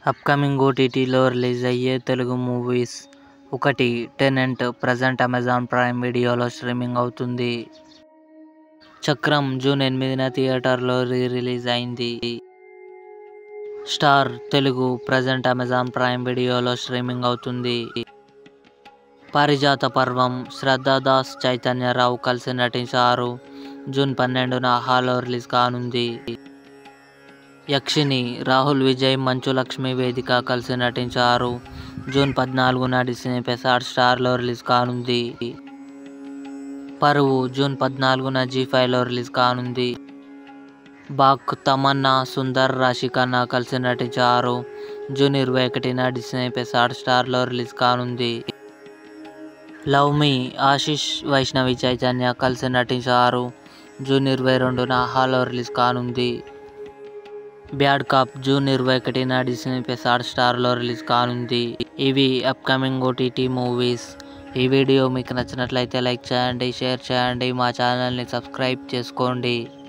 upcoming ఓటీటీలో release అయ్యే Telugu movies ఒకటి టెనెంట్ ప్రజెంట్ అమెజాన్ ప్రైమ్ వీడియోలో స్ట్రీమింగ్ అవుతుంది చక్రం జూన్ ఎనిమిదిన థియేటర్లో రీ రిలీజ్ అయింది Star Telugu present Amazon Prime వీడియోలో స్ట్రీమింగ్ అవుతుంది పారిజాత పర్వం శ్రద్ధా దాస్ చైతన్యరావు కలిసి నటించారు జూన్ పన్నెండున హాలో రిలీజ్ కానుంది యక్షిని రాహుల్ విజయ్ మంచు లక్ష్మి వేదిక కలిసి నటించారు జూన్ పద్నాలుగున డిస్నీ ప్లస్ హాట్ స్టార్లో రిలీజ్ కానుంది పరువు జూన్ పద్నాలుగున జీ ఫైవ్లో రిలీజ్ కానుంది బాక్ తమన్నా సుందర్ రాశిఖన్నా కలిసి నటించారు జూన్ ఇరవై ఒకటిన డిస్నీ ప్లస్ హాట్ స్టార్లో రిలీజ్ కానుంది లవ్ మీ ఆశిష్ వైష్ణవి చైతన్య కలిసి నటించారు జూన్ ఇరవై రెండున హాలో రిలీజ్ కానుంది బ్యాడ్ కాప్ జూన్ ఇరవై ఒకటిన డిస్నీ ప్లస్ హాట్ స్టార్లో రిలీజ్ కానుంది ఇవి అప్కమింగ్ ఓటీటీ మూవీస్ ఈ వీడియో మీకు నచ్చినట్లయితే లైక్ చేయండి షేర్ చేయండి మా ఛానల్ని సబ్స్క్రైబ్ చేసుకోండి